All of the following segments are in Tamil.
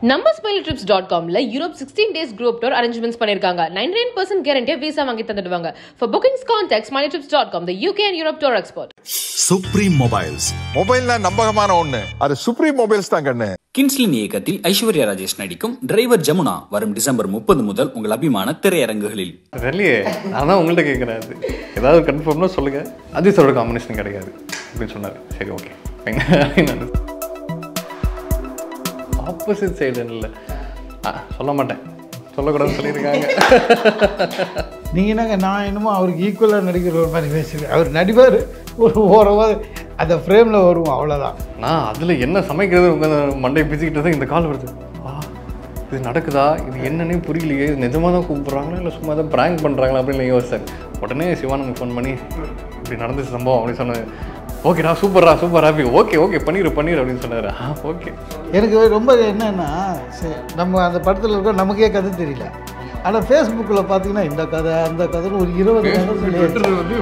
நம்ம ஸ்மைல் ட்ரிப்ஸ் டாட் காம்ல Europe sixteen days group tour arrangements பண்ணிருக்காங்க நைன் நைன் பர்சன்ட் கேரண்டியா விசா வாங்கி தந்துடுவாங்க for bookings contact smile trips dot com the UK and Europe tour expert supreme mobiles மொபைல்னா நம்பகமான ஒண்ணு அது சுப்ரீம் மொபைல்ஸ் தான் கண்ணு கின்ஸ்லின் இயக்கத்தில் ஐஸ்வர்யா ராஜேஷ் நடிக்கும் டிரைவர் ஜமுனா வரும் டிசம்பர் முப்பது முதல் உங்கள் அபிமான திரையரங்குகளில் தெரியலையே நான் தான் உங்கள்கிட்ட கேட்குறேன் அது ஏதாவது கன்ஃபார்ம்னா சொல்லுங்க அஜித்தோட காம்பினேஷன் கிடைக்காது அப்படின்னு சொன்னார் சரி ஓகே ஆப்போசிட் சைடு இல்லை ஆ சொல்ல மாட்டேன் சொல்லக்கூடாதுன்னு சொல்லியிருக்காங்க நீங்கள் என்னங்க நான் என்னமோ அவருக்கு ஈக்குவலாக நடிக்கிற ஒரு மாதிரி பேசுகிறேன் அவர் நடிப்பார் ஒரு ஓரமாக அந்த ஃப்ரேமில் வருவோம் அவ்வளோதான் நான் அதில் என்ன சமைக்கிறது உங்கள் மண்டை பிச்சுக்கிட்டு தான் இந்த கால் வருது ஆ இது நடக்குதா இது என்னன்னே புரியலையே இது நிஜமாக தான் கூப்பிட்றாங்களா இல்லை சும்மா தான் ப்ராங்க் பண்ணுறாங்களா அப்படின்னு யோசிச்சேன் உடனே சிவானந்த் ஃபோன் பண்ணி இப்படி நடந்துச்சு சம்பவம் அப்படின்னு சொன்னது ஓகேடா சூப்பர்ரா சூப்பர் ஹாப்பி ஓகே ஓகே பண்ணிடு பண்ணிடு அப்படின்னு சொன்னார் ஆ ஓகே எனக்கு ரொம்ப என்னென்னா சரி, நம்ம அந்த படத்தில் இருக்க நமக்கே கதை தெரியல ஆனால் ஃபேஸ்புக்கில் பார்த்தீங்கன்னா இந்த கதை அந்த கதைன்னு ஒரு இருபது கதை சொல்லி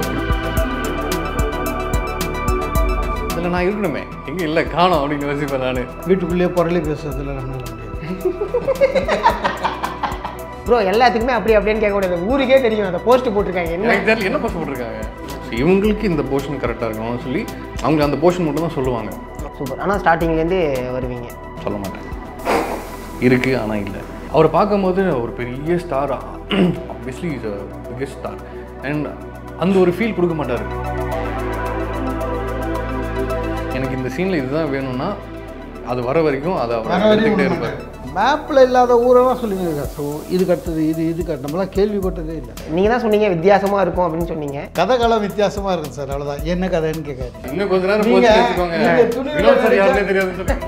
இதில் நான் இருக்கணுமே எங்கே இல்லை காணோம் அப்படின்னு யோசிப்பேன் நான் வீட்டுக்குள்ளேயே புரளி பேசுறதுல நம்மளால முடியாது ப்ரோ எல்லாத்துக்குமே அப்படி அப்படின்னு கேட்கக்கூடாது ஊருக்கே தெரியும் அந்த போஸ்ட் போட்டிருக்காங்க என்ன எனக்கு தெரியல என்ன போஸ்ட் போட்டிருக்காங்க So, இவங்களுக்கு இந்த போர்ஷன் கரெக்டாக இருக்கணும்னு சொல்லி அவங்க அந்த போர்ஷன் மட்டும் தான் சொல்லுவாங்க சூப்பர் ஆனால் ஸ்டார்டிங்லேருந்து வருவீங்க சொல்ல மாட்டேன் இருக்குது ஆனால் இல்லை அவரை பார்க்கும்போது ஒரு பெரிய star obviously is a biggest star and அந்த ஒரு ஃபீல் கொடுக்க மாட்டார் எனக்கு இந்த சீனில் இதுதான் வேணும்னா அது வர வரைக்கும் அதை அவர் எடுத்துக்கிட்டே இருப்பார் மேப்பில் இல்லாத ஊரெல்லாம் சொல்லுங்க ஸோ இதுக்கு அடுத்தது இது இதுக்கு அடுத்து நம்மளாம் கேள்விப்பட்டதே இல்லை நீங்கள் தான் சொன்னீங்க வித்தியாசமாக இருக்கும் அப்படின்னு சொன்னீங்க கதை காலம் வித்தியாசமாக இருக்கும் சார் அவ்வளோதான் என்ன கதைன்னு கேட்காது இன்னும் கொஞ்ச நேரம் நீங்க- போச்சு வச்சுக்கோங்க நீங்க துணிவுல வினோத் சார் யாருன்னே நடிச்சா- தெரியாதுன்னு சொல்லி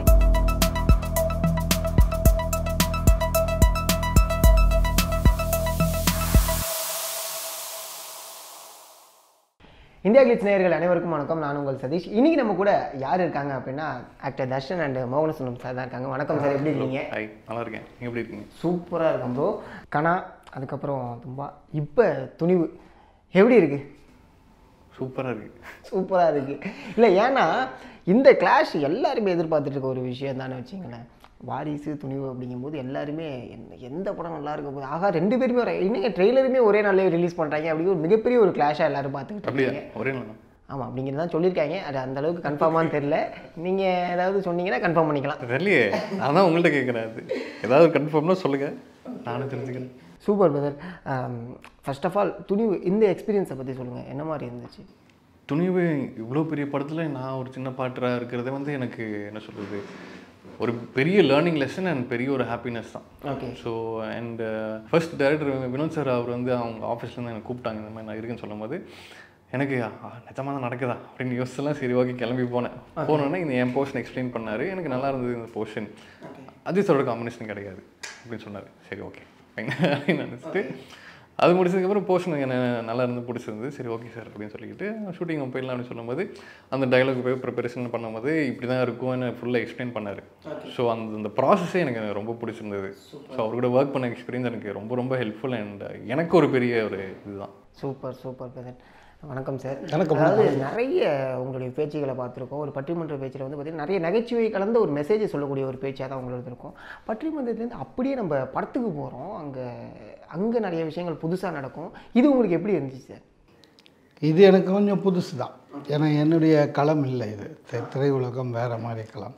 இந்தியா கிளிட்ஸ் நேயர்கள் அனைவருக்கும் வணக்கம் நான் உங்கள் சதீஷ் இன்னைக்கு நம்ம கூட யார் இருக்காங்க அப்படின்னா actor Darshan and Mohanasundaram sir தான் இருக்காங்க வணக்கம் சார் எப்படி இருக்கீங்க ஹாய் நல்லா இருக்கேன் நீங்கள் எப்படி இருக்கீங்க சூப்பராக இருக்கும் ப்ரோ கனா அதுக்கப்புறம் தும்பா இப்போ துணிவு எப்படி இருக்கு சூப்பராக இருக்கு சூப்பராக இருக்கு இல்லை ஏன்னா இந்த கிளாஷ் எல்லாருமே எதிர்பார்த்துட்டு இருக்க ஒரு விஷயம் தானே வச்சுங்களேன் வாரிசு துணிவு அப்படிங்கும்போது எல்லாருமே என்ன எந்த படம் நல்லா இருக்க போகுது ஆகா ரெண்டு பேருமே ஒரு இன்னும் ட்ரெய்லருமே ஒரே நாள்லேயே ரிலீஸ் பண்ணுறாங்க அப்படி ஒரு மிகப்பெரிய ஒரு கிளாஷாக எல்லாரும் பார்த்துக்கிட்டு அப்படியா இருக்கீங்க ஒரே நாள் ஆமாம் அப்படிங்கிறது தான் சொல்லியிருக்காங்க அது அந்த அளவுக்கு கன்ஃபார்மானு தெரில நீங்கள் ஏதாவது சொன்னீங்கன்னா கன்ஃபார்ம் பண்ணிக்கலாம் தெரியலையே நான் தான் உங்கள்கிட்ட கேட்குறேன் அது ஏதாவது கன்ஃபார்ம்னா சொல்லுங்கள் நானும் தெரிஞ்சுக்கிறேன் super brother first of all Thunivu இந்த எக்ஸ்பீரியன்ஸை பற்றி சொல்லுங்கள் என்ன மாதிரி இருந்துச்சு துணிவு இவ்வளோ பெரிய படத்தில் நான் ஒரு சின்ன பாட்டராக இருக்கிறதே வந்து எனக்கு என்ன சொல்கிறது ஒரு பெரிய லேர்னிங் லெசன் அண்ட் பெரிய ஒரு ஹாப்பினஸ் தான் okay so and first director Vinoth sir அவர் வந்து அவங்க ஆஃபீஸ்லேருந்து எனக்கு கூப்பிட்டாங்க இந்த மாதிரி நான் இருக்குன்னு சொல்லும்போது எனக்கு நிஜமாக தான் நடக்குதா அப்படின்னு யோசிச்செல்லாம் சரி ஓகே கிளம்பி போனேன் போனோன்னே இந்த என் போர்ஷன் எக்ஸ்பிளைன் பண்ணார் எனக்கு நல்லா இருந்தது இந்த போர்ஷன் அஜித்தோட காம்பினேஷன் கிடைக்காது அப்படின்னு சொன்னார் சரி ஓகே அப்படின்னு நினச்சிட்டு அது முடிச்சதுக்கப்புறம் போர்ஷன் எனக்கு நல்லா இருந்து பிடிச்சிருந்தது சரி ஓகே சார் அப்படின்னு சொல்லிட்டு ஷூட்டிங் போயிடலாம் அப்படின்னு சொல்லும்போது அந்த டைலாக் போய் ப்ரிப்பரேஷன் பண்ணும்போது இப்படி தான் இருக்கும்னு ஃபுல்லாக எக்ஸ்பிளைன் பண்ணார் ஸோ அந்த அந்த ப்ராசஸே எனக்கு ரொம்ப பிடிச்சிருந்தது ஸோ அவர் கூட ஒர்க் பண்ண எக்ஸ்பீரியன்ஸ் எனக்கு ரொம்ப ரொம்ப ஹெல்ப்ஃபுல் அண்ட் எனக்கு ஒரு பெரிய ஒரு இதுதான் சூப்பர் சூப்பர் பிரதர் வணக்கம் சார் வணக்கம். அதாவது நிறைய உங்களுடைய பேச்சுகளை பார்த்துருக்கோம் ஒரு பட்டிமன்ற பேச்சில் வந்து பார்த்தீங்கன்னா நிறைய நகைச்சுவை கலந்த ஒரு மெசேஜ் சொல்லக்கூடிய ஒரு பேச்சாக தான் உங்களோட இருக்கும் பட்டிமன்றத்துலேருந்து அப்படியே நம்ம படத்துக்கு போகிறோம் அங்கே அங்கே நிறைய விஷயங்கள் புதுசாக நடக்கும் இது உங்களுக்கு எப்படி இருந்துச்சு சார் இது எனக்கு கொஞ்சம் புதுசு தான் ஏன்னா என்னுடைய களம் இல்லை இது தி- திரையுலகம் வேறு மாதிரி களம்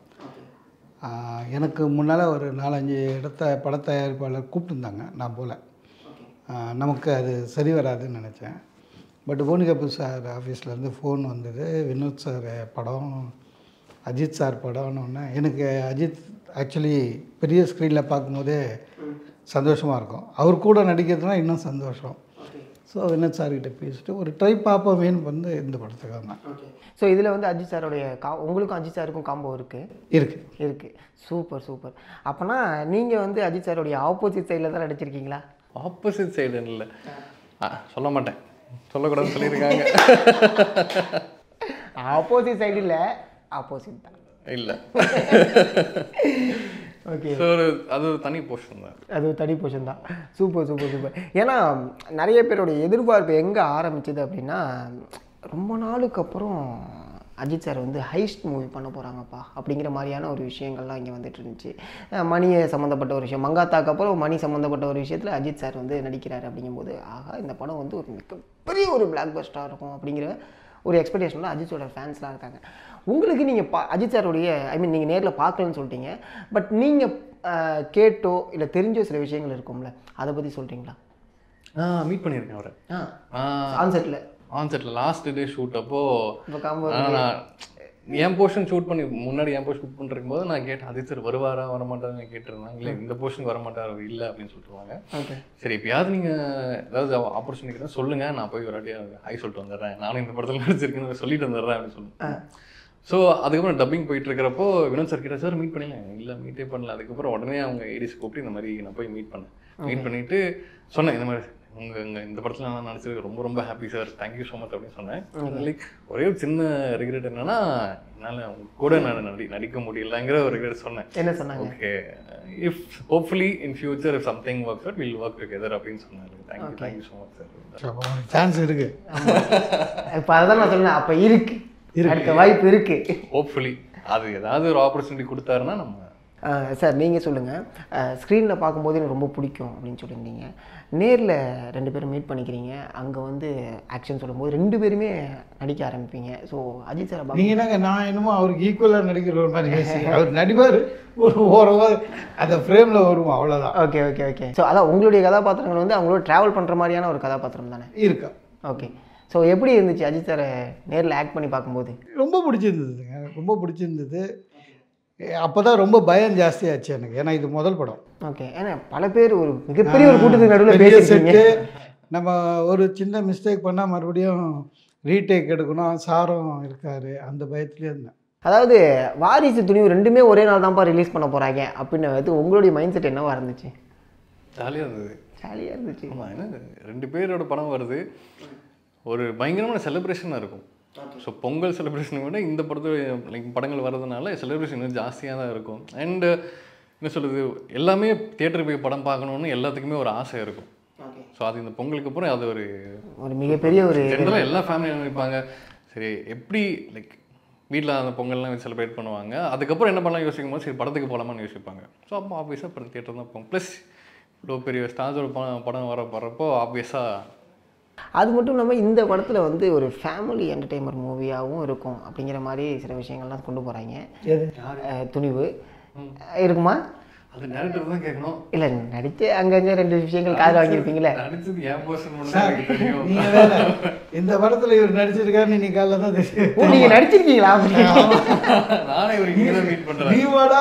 ஆஹ் எனக்கு முன்னால் ஒரு நாலஞ்சு இடத்த படத்தயாரிப்பாளர் கூப்பிட்டுருந்தாங்க நான் போகல ஆஹ் நமக்கு அது சரி வராதுன்னு நினச்சேன் பட் போனிகப்பு சார் ஆஃபீஸ்லேருந்து ஃபோன் வந்தது வினோத் சார் படம் அஜித் சார் படம்னு ஒன்று எனக்கு அஜித் ஆக்சுவலி பெரிய ஸ்க்ரீனில் பார்க்கும்போதே சந்தோஷமாக இருக்கும் அவர் கூட நடிக்கிறதுனா இன்னும் சந்தோஷம் ஸோ வினோத் சார்கிட்ட பேசிட்டு ஒரு ட்ரை பார்ப்போமேன்னு வந்து இந்த படத்துக்கு வந்தேன் ஸோ இதில் வந்து அஜித் சாரோடைய கா உங்களுக்கும் அஜித் சாருக்கும் காம்போ இருக்குது இருக்குது இருக்குது சூப்பர் சூப்பர் அப்போனா நீங்கள் வந்து அஜித் சாரோடைய ஆப்போசிட் சைடில் தான் நடிச்சிருக்கீங்களா ஆப்போசிட் சைடு இல்லை ஆ சொல்ல மாட்டேன் சொல்லக்கூடாதுன்னு சொல்லியிருக்காங்க ஆப்போசிட் சைடு இல்லை ஆப்போசிட் தான் இல்லை ஓகே ஸோ ஒரு அது ஒரு தனி போர்ஷன் தான் அது ஒரு தனி போர்ஷன் தான் சூப்பர் சூப்பர் சூப்பர் ஏன்னா நிறைய பேருடைய எதிர்பார்ப்பு எங்கே ஆரம்பிச்சது அப்படின்னா ரொம்ப நாளுக்கு அப்புறம் அஜித் சார் வந்து ஹைஸ்ட் மூவி பண்ண போகிறாங்கப்பா அப்படிங்கிற மாதிரியான ஒரு விஷயங்கள்லாம் இங்கே வந்துட்டு இருந்துச்சு அஹ் மணியை சம்மந்தப்பட்ட ஒரு விஷயம் மங்காத்தாக்கு அப்புறம் மணி சம்மந்தப்பட்ட ஒரு விஷயத்தில் அஜித் சார் வந்து நடிக்கிறாரு அப்படிங்கும்போது ஆகா இந்த படம் வந்து ஒரு மிகப்பெரிய ஒரு பிளாக் பஸ்டாக இருக்கும் அப்படிங்கிற ஒரு எக்ஸ்பெக்டேஷனில் அஜித்தோட ஃபேன்ஸ்லாம் இருக்காங்க உங்களுக்கு நீங்கள் பா அஜித் சாருடைய ஐ மீன் நீங்கள் நேரில் பார்க்கலன்னு சொல்லிட்டீங்க பட் நீங்கள் கேட்டோ இல்லை தெரிஞ்சோ சில விஷயங்கள் இருக்கும்ல அதை பற்றி சொல்கிறீங்களா நான் மீட் பண்ணியிருக்கேன் அவரை ஆ ஆன்செட்டில் ஆன்செட்டில் லாஸ்ட் டே ஷூட் அப்போ இப்போ காம்போ ஆனா நான் என் போர்ஷன் ஷூட் பண்ணி முன்னாடி என் போர்ஷன் ஷூட் பண்ணிருக்கும் போது நான் கேட்டேன் ஆதித் சார் வருவாரா வரமாட்டாருன்னு கேட்டிருந்தாங்க இல்லை இந்த போர்ஷனுக்கு வரமாட்டாரு இல்லை அப்படின்னு சொல்லிட்டுருவாங்க ஓகே சரி எப்பயாவது நீங்கள் ஏதாவது ஆப்பர்ச்சுனிட்டி தான் சொல்லுங்க நான் போய் ஒரு வாட்டி ஹை சொல்லிட்டு வந்துடுறேன் நானும் இந்த படத்தில் நடிச்சிருக்கேன்னு சொல்லிட்டு வந்துடுறேன் அப்படின்னு சொல்லுவேன் ஸோ அதுக்கப்புறம் டப்பிங் போயிட்டு இருக்கிறப்போ வினோத் சார் கிட்ட சார் மீட் பண்ணல இல்லை மீட்டே பண்ணல அதுக்கப்புறம் உடனே அவங்க ஏடிஸ் கூப்பிட்டு இந்த மாதிரி நான் போய் மீட் பண்ணேன் மீட் பண்ணிட்டு சொன்னேன் இந்த மாதிரி உங்க இங்க இந்த படத்தில் நான் நடிச்சிருக்கேன் ரொம்ப ரொம்ப happy sir thank you so much அப்படின்னு சொன்னேன் லைக் ஒரே ஒரு சின்ன ரிக்ரெட் என்னன்னா என்னால் அவங்க கூட நான் நடி நடிக்க முடியலங்கிற ஒரு ரிக்ரெட் சொன்னேன் என்ன சொன்னாங்க okay if hopefully in future if something work out will work together அப்படின்னு சொன்னாரு thank you thank you so much sir chance இருக்குது இப்போ அதான் நான் சொன்னேன் அப்போ இருக்கு அடுத்த வாய்ப்பு இருக்கு ஹோப்ஃபுல்லி அது ஏதாவது ஒரு ஆப்பர்ச்சுனிட்டி கொடுத்தாருன்னா நம்ம அஹ் சார் நீங்கள் சொல்லுங்கள் ஸ்க்ரீனில் பார்க்கும்போது எனக்கு ரொம்ப பிடிக்கும் அப்படின்னு சொல்லியிருந்தீங்க நேரில் ரெண்டு பேரும் மீட் பண்ணிக்கிறீங்க அங்கே வந்து ஆக்ஷன் சொல்லும்போது ரெண்டு பேருமே நடிக்க ஆரம்பிப்பீங்க ஸோ அஜித் சார் நீங்கள் என்னங்க நான் என்னமோ அவருக்கு ஈக்குவலாக நடிக்கிற ஒரு மாதிரி பேசுறீங்க அவர் நடிப்பார் ஒரு ஓரமாக அந்த ஃப்ரேமில் வருவோம் அவ்வளோதான் ஓகே ஓகே ஓகே ஸோ அதான் உங்களுடைய கதாபாத்திரங்கள் வந்து அவங்களோட ட்ராவல் பண்ணுற மாதிரியான ஒரு கதாபாத்திரம் தானே இருக்கா ஓகே ஸோ எப்படி இருந்துச்சு அஜித் சாரை நேரில் ஆக்ட் பண்ணி பார்க்கும்போது ரொம்ப பிடிச்சிருந்ததுங்க ரொம்ப பிடிச்சிருந்தது அப்போ தான் ரொம்ப பயம் ஜாஸ்தியாச்சு எனக்கு ஏன்னா இது முதல் படம் ஓகே ஏன்னா பல பேர் ஒரு மிகப்பெரிய ஒரு கூட்டத்துக்கு நடுவில் பெரிய பேசியிருக்கீங்க செட்டு நம்ம ஒரு சின்ன மிஸ்டேக் பண்ணால் மறுபடியும் ரீடேக் எடுக்கணும் சாரம் இருக்காரு அந்த பயத்துலேயே இருந்தேன் அதாவது வாரிசு துணிவு ரெண்டுமே ஒரே நாள் தான்ப்பா ரிலீஸ் பண்ண போகிறாங்க அப்படின்னு வந்து உங்களுடைய மைண்ட் செட் என்னவா இருந்துச்சு ஜாலியாக இருந்தது ஜாலியாக இருந்துச்சு ஆமாம் என்ன ரெண்டு பேரோட படம் வருது ஒரு பயங்கரமான செலிப்ரேஷனாக இருக்கும் ஸோ பொங்கல் செலிப்ரேஷனை விட இந்த படத்து லைக் படங்கள் வர்றதுனால செலிப்ரேஷன் இன்னும் ஜாஸ்தியாக தான் இருக்கும் அண்டு என்ன சொல்கிறது எல்லாமே தியேட்டர் போய் படம் பார்க்கணுன்னு எல்லாத்துக்குமே ஒரு ஆசை இருக்கும் ஸோ அது இந்த பொங்கலுக்கு அப்புறம் அது ஒரு ஒரு மிகப்பெரிய ஒரு ஜென்ரலாக எல்லா ஃபேமிலியும் நினைப்பாங்க சரி எப்படி லைக் வீட்டில் அந்த பொங்கல்லாம் வச்சு செலிப்ரேட் பண்ணுவாங்க அதுக்கப்புறம் என்ன பண்ணலாம் யோசிக்கும் போது சரி படத்துக்கு போகலாமான்னு யோசிப்பாங்க ஸோ அப்போ ஆப்வியஸாக படம் தியேட்டர் தான் போகும் ப்ளஸ் இவ்வளோ பெரிய ஸ்டார்ஸோட படம் படம் வர போகிறப்போ ஆப்வியஸாக அது மட்டும் இல்லாமல் இந்த படத்தில் வந்து ஒரு ஃபேமிலி என்டர்டெயின்மெண்ட் மூவியாகவும் இருக்கும் அப்படிங்கிற மாதிரி சில விஷயங்கள்லாம் கொண்டு போகிறாங்க துணிவு அஹ் இருக்குமா அது டேரக்டர் தான் கேட்கணும் இல்லை நடித்து அங்கங்கே ரெண்டு விஷயங்கள் காது வாங்கியிருப்பீங்களே நடிச்சது ஏன் பர்சன் மட்டும் தான் எனக்கு தெரியும் நீங்கள் வேற இந்த படத்தில் இவர் நடிச்சிருக்காருன்னு நீ காலைல தான் தெரியும் ஓ நீங்கள் நடிச்சிருக்கீங்களா நானே ஒரு இங்கே தான் மீட் பண்ணுறேன் லீவாடா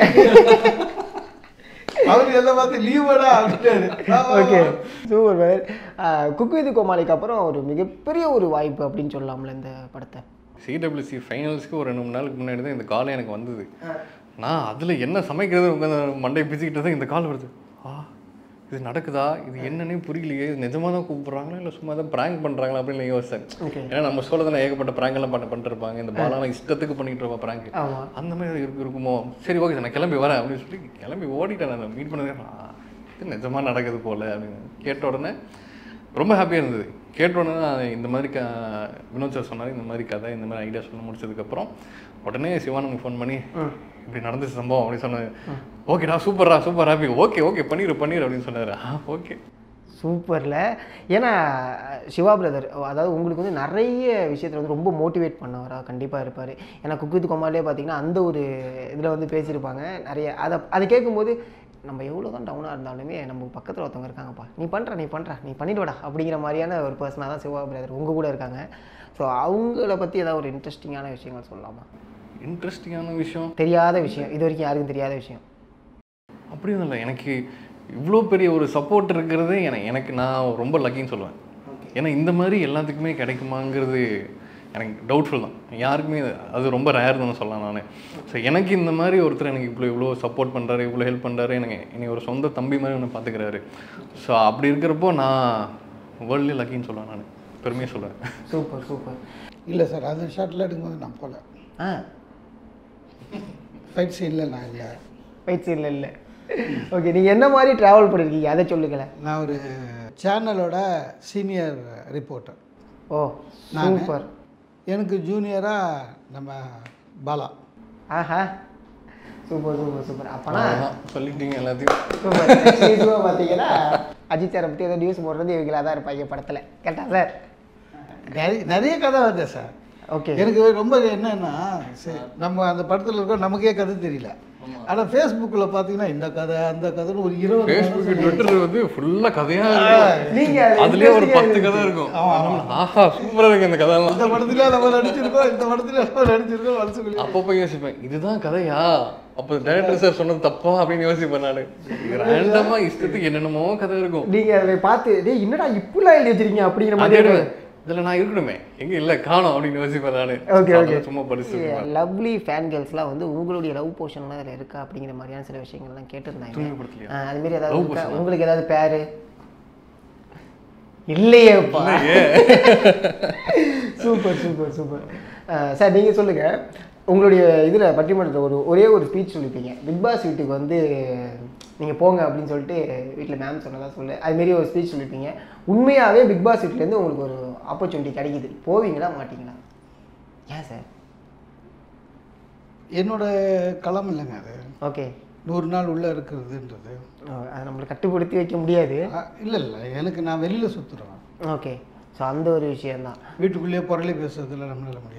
அவர் எல்லாம் பார்த்து லீவாடா அப்படின்ட்டாரு okay super where cook with கோமாளிக்கு அப்புறம் ஒரு மிகப்பெரிய ஒரு வாய்ப்பு அப்படின்னு சொல்லலாம்ல இந்த படத்தை சிடபிள்யூசி ஃபைனல்ஸ்க்கு ஒரு ரெண்டு மூணு நாளுக்கு முன்னாடி தான் இந்த கால் எனக்கு வந்தது நான் அதில் என்ன சமைக்கிறது உட்காந்து மண்டை பிச்சுக்கிட்டு தான் இந்த கால் வருது ஆ இது நடக்குதா இது என்னன்னே புரியலையே இது நிஜமாக தான் கூப்பிட்றாங்களா இல்லை சும்மா தான் ப்ராங்க் பண்ணுறாங்களா அப்படின்னு யோசிச்சேன் ஏன்னா நம்ம சொல்ல தானே ஏகப்பட்ட prank எல்லாம் பண்ண பண்ணிருப்பாங்க இந்த பாலாலாம் இஷ்டத்துக்கு பண்ணிட்டு இருப்பா ப்ராங்க் ஆமா. அந்த மாதிரி இருக்கு இருக்குமோ சரி ஓகே நான் கிளம்பி வரேன் அப்படின்னு சொல்லி கிளம்பி ஓடிட்டேன் நான் மீட் பண்ணதே ஆ, இது நிஜமாக நடக்குது போல அப்படின்னு கேட்ட உடனே ரொம்ப ஹாப்பியாக இருந்தது கேட்ட உடனே நான் இந்த மாதிரி க வினோத் சார் சொன்னார் இந்த மாதிரி கதை இந்த மாதிரி ஐடியா சொல்ல முடிச்சதுக்கப்புறம் உடனே சிவானந்த் ஃபோன் பண்ணி இப்படி நடந்துச்சு சம்பவம் அப்படின்னு சொன்னாரு ஓகேடா சூப்பர்ரா சூப்பர் ஹாப்பி ஓகே ஓகே பண்ணிடு பண்ணிடு அப்படின்னு சொன்னார் ஆ ஓகே சூப்பரில் ஏன்னா சிவா பிரதர் அதாவது உங்களுக்கு வந்து நிறைய விஷயத்தில் வந்து ரொம்ப மோட்டிவேட் பண்ணவரா கண்டிப்பாக இருப்பார் ஏன்னா குக் வித் கோமாலே பார்த்தீங்கன்னா அந்த ஒரு இதில் வந்து பேசியிருப்பாங்க நிறைய அதை அதை கேட்கும்போது நம்ம எவ்வளோ தான் டவுனாக இருந்தாலுமே நம்ம பக்கத்தில் ஒருத்தவங்க இருக்காங்கப்பா நீ பண்ணுற நீ பண்ணுற நீ பண்ணிடுவடா அப்படிங்கிற மாதிரியான ஒரு பர்சனாக தான் சிவா பிரதர் உங்கள் கூட இருக்காங்க ஸோ அவங்கள பற்றி ஏதாவது ஒரு இன்ட்ரெஸ்டிங்கான விஷயங்கள் சொல்லலாமா இன்ட்ரெஸ்டிங்கான விஷயம் தெரியாத விஷயம் இது வரைக்கும் யாருக்கும் தெரியாத விஷயம் அப்படியும் இல்லை எனக்கு இவ்வளோ பெரிய ஒரு சப்போர்ட் இருக்கிறதே எனக்கு எனக்கு நான் ரொம்ப லக்கின்னு சொல்லுவேன் ஏன்னா இந்த மாதிரி எல்லாத்துக்குமே கிடைக்குமாங்கிறது எனக்கு டவுட்ஃபுல் தான் யாருக்குமே இது- அது ரொம்ப ரேர் தான் சொல்லலாம் நான் ஸோ எனக்கு இந்த மாதிரி ஒருத்தர் எனக்கு இவ்வளோ இவ்வளோ சப்போர்ட் பண்ணுறாரு இவ்வளோ ஹெல்ப் பண்ணுறாரு எனக்கு என்னை ஒரு சொந்த தம்பி மாதிரி ஒன்று பார்த்துக்கிறாரு ஸோ அப்படி இருக்கிறப்போ நான் வேர்ல்ட்லேயே லக்கின்னு சொல்லுவேன் நான் பெருமையாக சொல்லுவேன் சூப்பர் சூப்பர் இல்லை சார் அந்த ஷாட்டில் எடுக்கும்போது நான் போகல ஆ ஃபைட் சீனில் நான் இல்லை பயிற்சி இல்லை இல்லை ஓகே நீங்கள் என்ன மாதிரி ட்ராவல் பண்ணியிருக்கீங்க அதை சொல்லுங்களேன் நான் ஒரு சேனலோட சீனியர் ரிப்போர்ட்டர் ஓ நானு? சூப்பர் எனக்கு ஜூனியராக நம்ம பாலா ஆஹா சூப்பர் சூப்பர் சூப்பர் அப்போனா அவ்வளவுதான். சொல்லிட்டீங்க எல்லாத்தையும் சூப்பர் நிச்சயமா பார்த்தீங்கன்னா அஜித் சாரை பற்றி ஏதோ நியூஸ் போடுறது இவங்களா தான் இருப்பாங்க படத்தில் கரெக்டா சார் நிறைய நிறைய கதை வருது சார் ஓகே எனக்கு ரொம்ப என்னன்னா சரி, நம்ம அந்த படத்தில் இருக்கோம் நமக்கே கதை தெரியல ஆனால் ஃபேஸ்புக்கில் பார்த்தீங்கன்னா இந்த கதை அந்த கதைன்னு ஒரு இருபது ஃபேஸ்புக் ட்விட்டர் வந்து ஃபுல்லா கதையா இருக்கும் நீங்க அதுலயே ஒரு பத்து கதை இருக்கும் ஆஹா சூப்பரா இருக்கு இந்த கதைலாம் இந்த படத்துல நம்ம நடிச்சிருக்கோம் இந்த படத்துல நம்ம நடிச்சிருக்கோம் வருஷம் அப்பப்போ யோசிப்பேன் இதுதான் கதையா அப்போ டேரக்டர் சார் சொன்னது தப்பா அப்படின்னு யோசிப்பேன் நானு ரேண்டமா இஷ்டத்துக்கு என்னென்னமோ கதை இருக்கும் நீங்க அதை பார்த்து டேய் என்னடா இப்படிலாம் எழுதி வச்சிருக்கீங்க அப்படிங்கிற மாதிரி அதே இருக்கும். இதுல நான் இருக்கணுமே எங்க இல்ல காணோம் அப்படின்னு யோசிப்பேன் நானு Okay, okay. அதெல்லாம் சும்மா படிச்சு லவ்லி ஃபேன் கேர்ள்ஸ்லாம் வந்து உங்களுடைய லவ் போர்ஷன்லாம் அதில் இருக்கா அப்படிங்கிற மாதிரியான சில விஷயங்கள்லாம் கேட்டிருந்தாங்க தூய்மைப்படுத்தலையா? ஆ, அது மாதிரி ஏதாவது Love இருக்கா? portion ஆ? உங்களுக்கு ஏதாவது பேரு இல்லையேப்பா சூப்பர் சூப்பர் சூப்பர் சார் நீங்கள் சொல்லுங்கள் உங்களுடைய இதில் பட்டிமன்றத்தில் ஒரு ஒரே ஒரு ஸ்பீச் சொல்லிப்பீங்க பிக் பாஸ் வீட்டுக்கு வந்து நீங்கள் போங்க அப்படின்னு சொல்லிட்டு வீட்டில் மேம் சொன்னதா சொல்லு அதுமாரி ஒரு ஸ்பீச் சொல்லிப்பீங்க உண்மையாகவே பிக் பாஸ் வீட்லேருந்து உங்களுக்கு ஒரு ஆப்பர்ச்சுனிட்டி கிடைக்குது போவீங்களா மாட்டீங்களா ஏன் சார் என்னோட களம் இல்லைங்க அது ஓகே நூறு நாள் உள்ளே இருக்கிறதுன்றது அதை நம்மளை கட்டுப்படுத்தி வைக்க முடியாது இல்லை இல்லை எனக்கு நான் வெளியில் சுற்றுறேன் ஓகே ஸோ அந்த ஒரு விஷயந்தான் வீட்டுக்குள்ளேயே புரளி பேசுறதுல நம்மளால முடியாது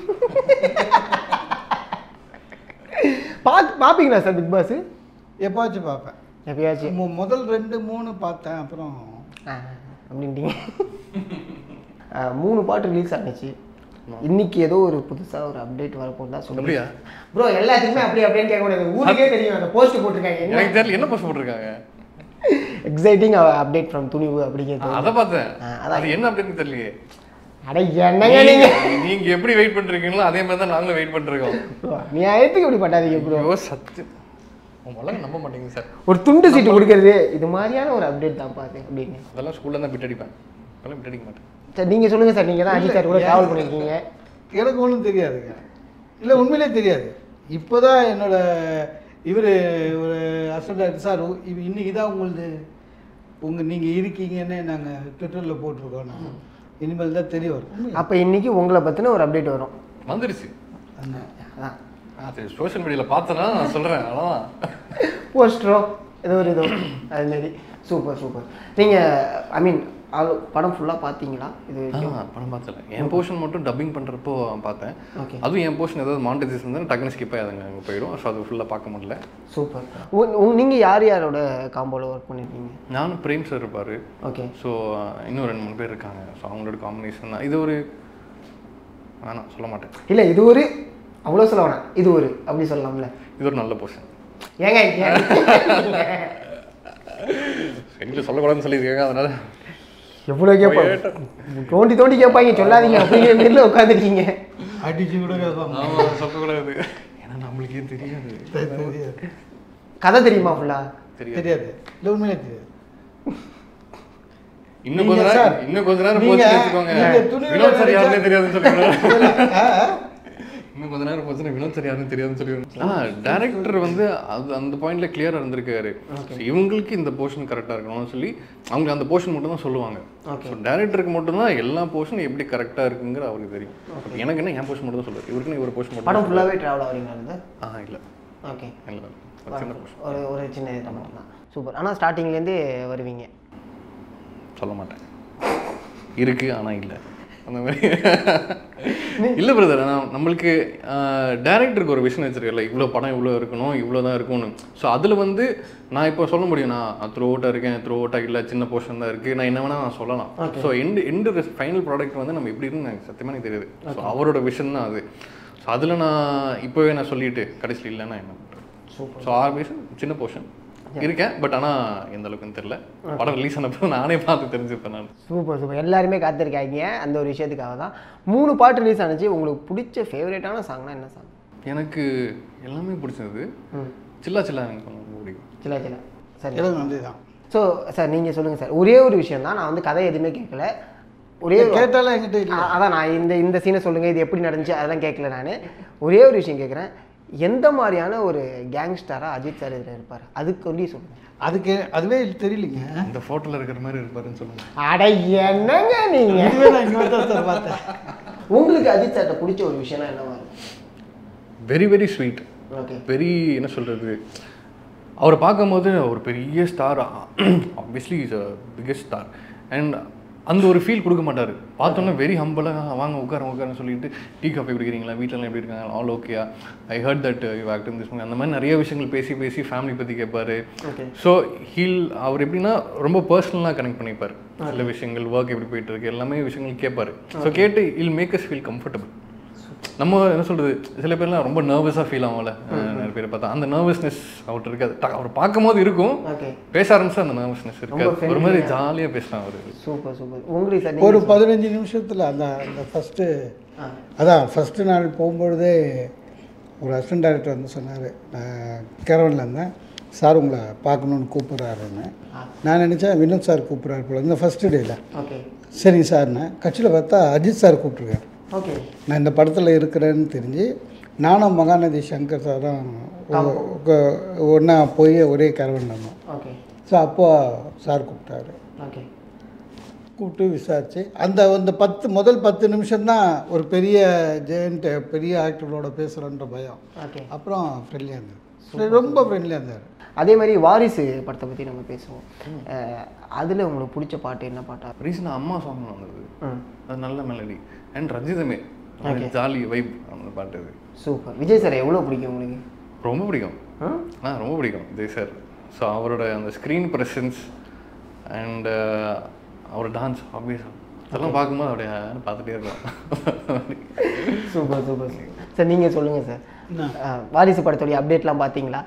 பா பார்ப்பீங்களா சார் பிக் பாஸ் எப்போச்சும் பார்ப்பேன் எப்பயாச்சும் மு- முதல் ரெண்டு மூணு பார்த்தேன் அப்புறம் ஆ, அப்படின்ட்டீங்க ஆ, மூணு பாட்டு ரிலீஸ் ஆனிச்சு இன்னைக்கு ஏதோ ஒரு புதுசா ஒரு அப்டேட் வரப்போகுது தான் சொல்லுங்க அப்படியா? ப்ரோ எல்லாத்துக்குமே அப்படி அப்படின்னு கேட்க கூடாது ஊருக்கே தெரியும் அந்த போஸ்ட் போட்டிருக்காங்க என்ன எனக்கு தெரியல என்ன போஸ்ட் போட்டிருக்காங்க எக்ஸைட்டிங் அப்டேட் ஃப்ரம் துணிவு அப்படிங்கிறது அதை பார்த்தேன் ஆ, அதான். அது என்ன அப்படின்னு தெரியலையே அட என்னங்க நீங்க நீங்க- நீங்க எப்படி வெயிட் பண்றீங்களோ அதே மாதிரி தான் நாங்களும் வெயிட் பண்ணிருக்கோம் Bro, நீ ஆயத்துக்கு இப்படி பண்ணாதீங்க ப்ரோ ஐயோ சத்து உங்களால நம்ப மாட்டீங்க சார் ஒரு துண்டு சீட்டு கொடுக்கறது இது மாதிரியான ஒரு அப்டேட் தான் பாத்து அப்படின்னு அதெல்லாம் ஸ்கூல்ல தான் பிட் அடிப்பேன் இப்பெல்லாம் பிட் அடிக்க மாட்டேன் சார் நீங்க சொல்லுங்க சார் நீங்க தான் அஜித் சார் கூட டிராவல் பண்ணிருக்கீங்க எனக்கு ஒன்றும் தெரியாதுங்க இல்லை உண்மையிலே தெரியாது இப்போ தான் என்னோட இவர் ஒரு அசண்டாக்டர் சார் இவ- இன்னைக்கு தான் உங்களுது உங்கள் நீங்கள் இருக்கீங்கன்னு நாங்கள் ட்விட்டரில் போட்டிருக்கோம் நாங்கள் இனிமேல் தான் தெரிய வரும் அப்ப இன்னைக்கு உங்களை பத்தின ஒரு அப்டேட் வரும் வந்துருச்சு அதான் அது சோஷியல் மீடியால பார்த்தனா நான் சொல்றேன் அதான் போஸ்டரோ ஏதோ ஒரு இதோ அது மாதிரி சூப்பர் சூப்பர் நீங்கள் ஐ மீன் படம் ஃபுல்லாக பார்த்தீங்களா இது வரைக்கும் ஆ, படம் பார்த்தல என் போர்ஷன் மட்டும் டப்பிங் பண்றப்போ பார்த்தேன் Okay. அதுவும் என் போர்ஷன் ஏதாவது மானிட்டைசேஷன் இருந்தால் டக்குனு ஸ்கிப் ஆகி அதுங்க அங்கே போயிடும் ஸோ அது ஃபுல்லாக பார்க்க முடியல சூப்பர் நீங்கள் யார் யாரோட காம்போவில் ஒர்க் பண்ணியிருக்கீங்க நானும் பிரேம் சார் இருப்பாரு ஓகே ஸோ இன்னும் ரெண்டு மூணு பேர் இருக்காங்க ஸோ அவங்களோட காம்பினேஷன் தான் இது ஒரு வேணாம் சொல்ல மாட்டேன் இல்லை இது ஒரு அவ்வளோ சொல்ல வேணாம் இது ஒரு அப்படி சொல்லலாம்ல இது ஒரு நல்ல போர்ஷன் ஏங்க ஏன்? எங்களுக்கு சொல்லக்கூடாதுன்னு சொல்லியிருக்காங்க அதனால எவ்வளோ கேட்பாங்க தோண்டி தோண்டி கேட்பாங்க சொல்லாதீங்க அப்படிங்கிற மாரில உட்காந்துருக்கீங்க அடிச்சு கூட கேட்பாங்க ஆமாம் சொல்லக்கூடாது ஏன்னா நம்மளுக்கே தெரியாது தெரியாது கதை தெரியுமா ஃபுல்லாக தெரியாது இல்லை உண்மையிலே தெரியாது இன்னும் நீங்க கொஞ்ச சார், நேரம் இன்னும் கொஞ்ச நேரம் நீங்க- போச்சு வச்சுக்கோங்க நீங்க துணிவுல வினோத் சார் யாருன்னே நடிச்சா- தெரியாதுன்னு சொல்லிடுவாங்க ஆ, ஆ. இன்னும் கொஞ்ச நேரம் போச்சுன்னா வினோத் சார் யாருன்னு தெரியாதுன்னு சொல்லி ஆ டேரக்டர் வந்து அது அந்த பாயிண்ட்ல கிளியரா இருந்திருக்காரு So, இவங்களுக்கு இந்த போர்ஷன் கரெக்டா இருக்கணும்னு சொல்லி அவங்க அந்த போர்ஷன் மட்டும் தான் சொல்லுவாங்க ஸோ டேரக்டருக்கு மட்டும் தான் எல்லா போர்ஷனும் எப்படி கரெக்டா இருக்குங்கிற அவருக்கு தெரியும் But எனக்கு என்ன என் போர்ஷன் மட்டும் தான் சொல்லுவார் இவருக்கு இவர் போர்ஷன் மட்டும் படம் ஃபுல்லாகவே ட்ராவல் ஆகிறீங்களா ஆ இல்லை ஓகே இல்லை ஒரு சின்ன போர்ஷன் ஒரு ஒரு சின்ன இதில் மட்டும் தான் சூப்பர் ஆனால் ஸ்டார்டிங்லேருந்தே வருவீங்க சொல்ல மாட்டேன் இருக்கு ஆனா இல்ல அந்த மாதிரி இல்ல பிரதர் நம்மளுக்கு டேரக்டருக்கு ஒரு விஷயம் வச்சிருக்கல இவ்வளோ படம் இவ்வளோ இருக்கணும் இவ்வளோ தான் இருக்கும்னு ஸோ அதில் வந்து நான் இப்போ சொல்ல முடியும் நான் த்ரூ அவுட்டாக இருக்கேன் த்ரூ அவுட்டாக இல்லை சின்ன போர்ஷன் தான் இருக்குது நான் என்ன வேணால் நான் சொல்லலாம் so end end final product வந்து நம்ம எப்படி இருக்குன்னு எனக்கு சத்தியமாக எனக்கு தெரியுது ஸோ அவரோட விஷன் தான் அது ஸோ அதில் நான் இப்போவே நான் சொல்லிட்டு கடைசியில் இல்லைன்னா என்ன பண்ணுறேன் ஸோ ஆறு விஷயம் சின்ன போர்ஷன் இருக்கேன் பட் ஆனால் எந்த அளவுக்குன்னு தெரியல படம் ரிலீஸ் ஆனப்போ நானே பார்த்து தெரிஞ்சுப்பேன் நான் சூப்பர் சூப்பர் எல்லாருமே காத்திருக்காங்க அந்த ஒரு விஷயத்துக்காக தான் மூணு பாட்டு ரிலீஸ் ஆனிச்சு உங்களுக்கு பிடிச்ச ஃபேவரேட்டான சாங்னா என்ன சாங் எனக்கு எல்லாமே பிடிச்சது சில்லா சில்லா எனக்கு ரொம்ப பிடிக்கும் சில சில சரி எனக்கு வந்து தான் ஸோ சார் நீங்கள் சொல்லுங்கள் சார் ஒரே ஒரு விஷயம் தான் நான் வந்து கதை எதுவுமே கேட்கல ஒரே ஒரு- கேட்டாலும் என்கிட்ட இல்லை அ- அதான் நான் இந்த இந்த சீனை சொல்லுங்கள் இது எப்படி நடந்துச்சு அதெல்லாம் கேட்கல நான் ஒரே ஒரு விஷயம் கேட்குறேன் எந்த மாதிரியான ஒரு கேங்ஸ்டராக அஜித் சார் இதில் இருப்பார் அதுக்கு சொல்லி சொல்லுங்கள் அதுக்கு அதுவே தெரியலைங்க இந்த ஃபோட்டோவில் இருக்கிற மாதிரி இருப்பாருன்னு சொல்லுங்க அட என்னங்க நீங்கள் இதுவே நான் இங்கே தான் சார் பார்த்தேன் உங்களுக்கு அஜித் சார்ட்ட பிடிச்ச ஒரு விஷயம்னா என்னவா இருக்கும் very very sweet okay very என்ன சொல்கிறது அவரை பார்க்கும்போது ஒரு பெரிய star obviously is a biggest star and அந்த ஒரு ஃபீல் கொடுக்க மாட்டார் பார்த்தோன்னே வெரி ஹம்பிளாக வாங்க உட்கார உட்காரன்னு சொல்லிட்டு டீ காஃபி குடிக்கிறீங்களா வீட்டிலலாம் எப்படி இருக்காங்க ஆல் ஓகேயா I heard that you act this அந்த மாதிரி நிறைய விஷயங்கள் பேசி பேசி ஃபேமிலி பற்றி கேட்பாரு ஸோ ஹீல் அவர் எப்படின்னா ரொம்ப பர்சனலாக கனெக்ட் பண்ணிப்பார் சில விஷயங்கள் ஒர்க் எப்படி போயிட்டு இருக்கு எல்லாமே விஷயங்கள் கேட்பாரு ஸோ கேட்டு I'll make us feel comfortable நம்ம என்ன சொல்றது சில பேர்லாம் ரொம்ப நர்வஸாக ஃபீல் ஆகும்ல அஹ் நிறைய பேர் பார்த்தா அந்த நர்வஸ்னஸ் அவர்கிட்ட இருக்காது ட- அவர் பார்க்கும் போது இருக்கும் ஓகே பேச ஆரம்பிச்சா அந்த நர்வஸ்னஸ் இருக்காது ஒரு மாதிரி ஜாலியாக பேசலாம் அவர் சூப்பர் சூப்பர் உங்களுக்கு சார் ஒரு பதினஞ்சு நிமிஷத்தில் அந்த அந்த ஃபஸ்ட்டு அதான் ஃபஸ்ட்டு நாள் போகும்பொழுதே ஒரு அசிஸ்டன்ட் டைரக்டர் வந்து சொன்னார் நான் கேரவனில் இருந்தேன் சார் உங்களை பார்க்கணுன்னு கூப்பிட்றாருன்னு நான் நினச்சேன் வினோத் சார் கூப்பிட்றாரு போல இந்த ஃபஸ்ட்டு டேயில் ஓகே சரிங்க சார்னு கட்சியில் பார்த்தா அஜித் சார் கூப்பிட்ருக்காரு ஓகே நான் இந்த படத்தில் இருக்கிறேன்னு தெரிஞ்சு நானும் மகாநதி சங்கர் சாரும் ஒன்றா போய் ஒரே கேரவனில் இருந்தோம் ஓகே ஸோ அப்போ சார் கூப்பிட்டாரு ஓகே கூப்பிட்டு விசாரிச்சு அந்த அந்த பத்து முதல் பத்து நிமிஷம்தான் ஒரு பெரிய ஜெயண்ட் பெரிய ஆக்டரோட பேசுகிறன்ற பயம் ஓகே அப்புறம் ஃப்ரெண்ட்லியாக இருந்தார் ரொம்ப ஃப்ரெண்ட்லியாக இருந்தார் அதே மாதிரி வாரிசு படத்தை பற்றி நம்ம பேசுவோம் அதில் உங்களுக்கு பிடிச்ச பாட்டு என்ன பாட்டா ரீசனாக அம்மா சாங் வந்தது ம் அது நல்ல melody and Ranjithame jolly vibe அந்த பாட்டு அது சூப்பர் விஜய் சார் எவ்வளோ பிடிக்கும் உங்களுக்கு ரொம்ப பிடிக்கும் ம் ஆ ரொம்ப பிடிக்கும் ஜெய் சார் ஸோ அவரோட அந்த ஸ்க்ரீன் ப்ரெசன்ஸ் அண்ட் அவர் டான்ஸ் ஆப்வியஸாக அதெல்லாம் பார்க்கும்போது அப்படியே பார்த்துட்டே இருக்கலாம் சூப்பர் சூப்பர் சார் நீங்கள் சொல்லுங்கள் சார் அஹ், வாரிசு படத்துடைய அப்டேட்லாம் பார்த்தீங்களா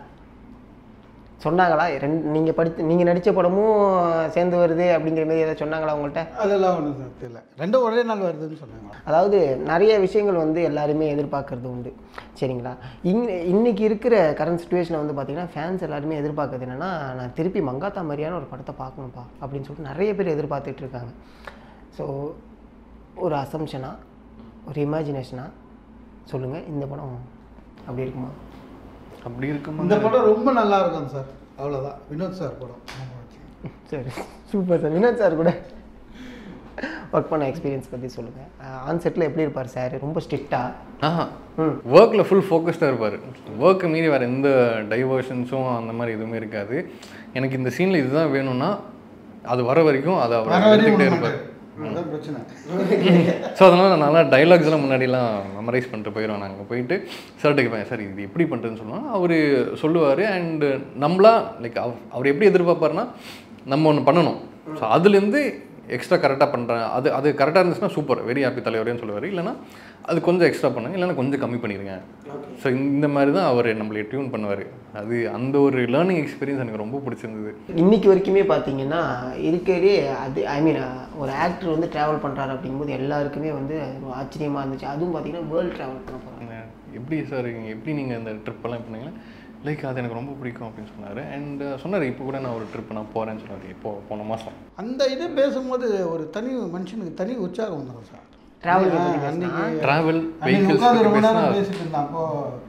சொன்னாங்களா ரெண்டு நீங்கள் படித்து நீங்கள் நடித்த படமும் சேர்ந்து வருது அப்படிங்கிற மாதிரி ஏதாவது சொன்னாங்களா உங்கள்கிட்ட அதெல்லாம் ஒன்றும் தெரியல ரெண்டும் ஒரே நாள் வருதுன்னு சொன்னாங்க அதாவது நிறைய விஷயங்கள் வந்து எல்லாருமே எதிர்பார்க்கறது உண்டு சரிங்களா இங் இன்னைக்கு இருக்கிற கரண்ட் சுச்சுவேஷனை வந்து பார்த்தீங்கன்னா ஃபேன்ஸ் எல்லாருமே எதிர்பார்க்கறது என்னன்னா நான் திருப்பி மங்காத்தா மாதிரியான ஒரு படத்தை பார்க்கணும்ப்பா அப்படின்னு சொல்லிட்டு நிறைய பேர் எதிர்பார்த்துட்டு இருக்காங்க ஸோ ஒரு அசம்ஷனா ஒரு இமேஜினேஷனா சொல்லுங்கள் இந்த படம் அப்படி இருக்குமா அப்படி இருக்குமா இந்த படம் ரொம்ப நல்லா இருக்கும் சார் அவ்வளோதான் வினோத் சார் படம் ஆமா. சரி சூப்பர் சார் வினோத் சார் கூட ஒர்க் பண்ண எக்ஸ்பீரியன்ஸ் பற்றி சொல்லுங்கள் ஆன் செட்டில் எப்படி இருப்பார் சார் ரொம்ப ஸ்ட்ரிக்டாக ஆஹா ஒர்க்கில் ஃபுல் ஃபோக்கஸ்டாக இருப்பார் ஒர்க்கு மீறி வேறு எந்த டைவர்ஷன்ஸும் அந்த மாதிரி எதுவுமே இருக்காது எனக்கு இந்த சீனில் இதுதான் வேணும்னா அது வர வரைக்கும் அதை அவர் வர வரையும் எடுத்துக்கிட்டே விட இருப்பார் மாட்டாரு. அதுதான் பிரச்சனை ஸோ அதனால் நான் நல்லா டைலாக்ஸ்லாம் முன்னாடிலாம் மெமரைஸ் பண்ணிட்டு போயிடுவேன் நாங்கள் போயிட்டு சார்ட்டு கேட்பேன் சார் இது எப்படி பண்ணுறதுன்னு சொல்லுவோம் அவர் சொல்லுவார் அண்டு நம்மளா லைக் அவர் எப்படி எதிர்பார்ப்பாருன்னா நம்ம ஒன்று பண்ணணும் ஸோ அதுலேருந்து எக்ஸ்ட்ரா கரெக்டாக பண்ணுறேன் அது அது கரெக்டாக இருந்துச்சுன்னா சூப்பர் வெரி ஹாப்பி தலைவரேன்னு சொல்லுவார் இல்லைன்னா அது கொஞ்சம் எக்ஸ்ட்ரா பண்ணுங்க இல்லைன்னா கொஞ்சம் கம்மி பண்ணிடுங்க ஸோ இந்த மாதிரி தான் அவர் நம்மளை டியூன் பண்ணுவார் அது அந்த ஒரு லேர்னிங் எக்ஸ்பீரியன்ஸ் எனக்கு ரொம்ப பிடிச்சிருந்தது இன்னைக்கு வரைக்குமே பார்த்தீங்கன்னா இருக்கிறதே அது ஐ மீன் ஒரு ஆக்டர் வந்து ட்ராவல் பண்ணுறாரு அப்படிங்கும்போது எல்லாருக்குமே வந்து ஒரு ஆச்சரியமாக இருந்துச்சு அதுவும் பார்த்தீங்கன்னா வேர்ல்டு ட்ராவல் பண்ண போகிறாங்க எப்படி சார் எப்படி நீங்கள் இந்த ட்ரிப்பெல்லாம் பண்ணீங்களா லைக் அது எனக்கு ரொம்ப பிடிக்கும் அப்படின்னு சொன்னார் அண்ட் சொன்னார் இப்போ கூட நான் ஒரு ட்ரிப் நான் போகிறேன்னு சொன்னார் இப்போ போன மாதம் அந்த இது பேசும்போது ஒரு தனி மனுஷனுக்கு தனி உற்சாகம் வந்துடும் சார் Travel ஆ, பத்தி பேசினா? அன்னைக்கு ட்ராவல் அன்னைக்கு வெஹிக்கிள்ஸ் உட்காந்து ரொம்ப பேசினா நேரம் பேசிட்டு இருந்தேன் அப்போ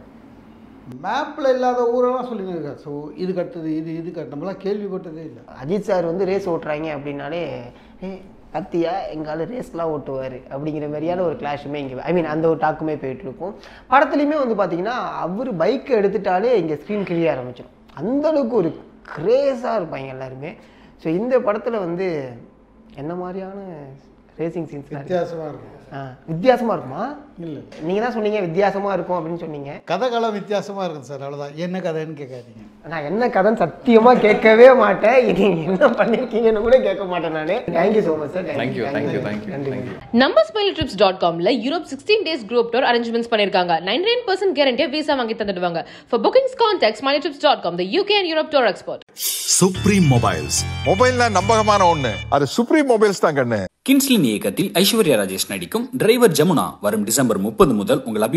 மேப்பில் இல்லாத ஊரெல்லாம் சொல்லிட்டு இருக்கா ஸோ இதுக்கு அடுத்தது இது இதுக்கு அடுத்து நம்மளாம் கேள்விப்பட்டதே இல்லை அஜித் சார் வந்து ரேஸ் ஓட்டுறாங்க அப்படின்னாலே ஏ கத்தியா எங்கால ரேஸ்லாம் ஓட்டுவார் அப்படிங்கிற மாதிரியான ஒரு கிளாஷுமே இங்கே ஐ மீன் அந்த ஒரு டாக்குமே போயிட்டு இருக்கும் படத்துலையுமே வந்து பார்த்தீங்கன்னா அவர் பைக்கை எடுத்துட்டாலே இங்கே ஸ்க்ரீன் கிளிய ஆரம்பிச்சிடும் அந்த அளவுக்கு ஒரு க்ரேஸாக இருப்பாங்க எல்லாருமே ஸோ இந்த படத்தில் வந்து என்ன மாதிரியான ரேசிங் சீன்ஸ்லாம் இருக்கு வித்தியாசமாக இருக்கும் ஆ வித்தியாசமாக இருக்குமா இல்லை நீங்கள் தான் சொன்னீங்க வித்தியாசமாக இருக்கும் அப்படின்னு சொன்னீங்க கதை காலம் வித்தியாசமாக இருக்கும் சார் அவ்வளோதான் என்ன கதைன்னு கேட்காதீங்க நான் என்ன கதைன்னு சத்தியமாக கேட்கவே மாட்டேன் இது என்ன பண்ணியிருக்கீங்கன்னு கூட கேட்க மாட்டேன் நான் thank you so much sir thank you thank you thank you thank you நம்ம ஸ்மைல் ட்ரிப்ஸ் டாட் காம்ல Europe sixteen days group tour arrangements பண்ணிருக்காங்க நைன் நைன் பர்சன்ட் கேரண்டியா விசா வாங்கி தந்துடுவாங்க for bookings contact smile trips dot com the UK and Europe tour expert supreme mobiles மொபைல்னா நம்பகமான ஒண்ணு அது சுப்ரீம் மொபைல்ஸ் தான் கண்ணு கின்ஸ்லின் இயக்கத்தில் ஐஸ்வர்யா ராஜேஷ் நடிக்கும் டிரைவர் ஜமுனா வரும் டிசம்பர் முப்பது முதல் உங்கள் அபி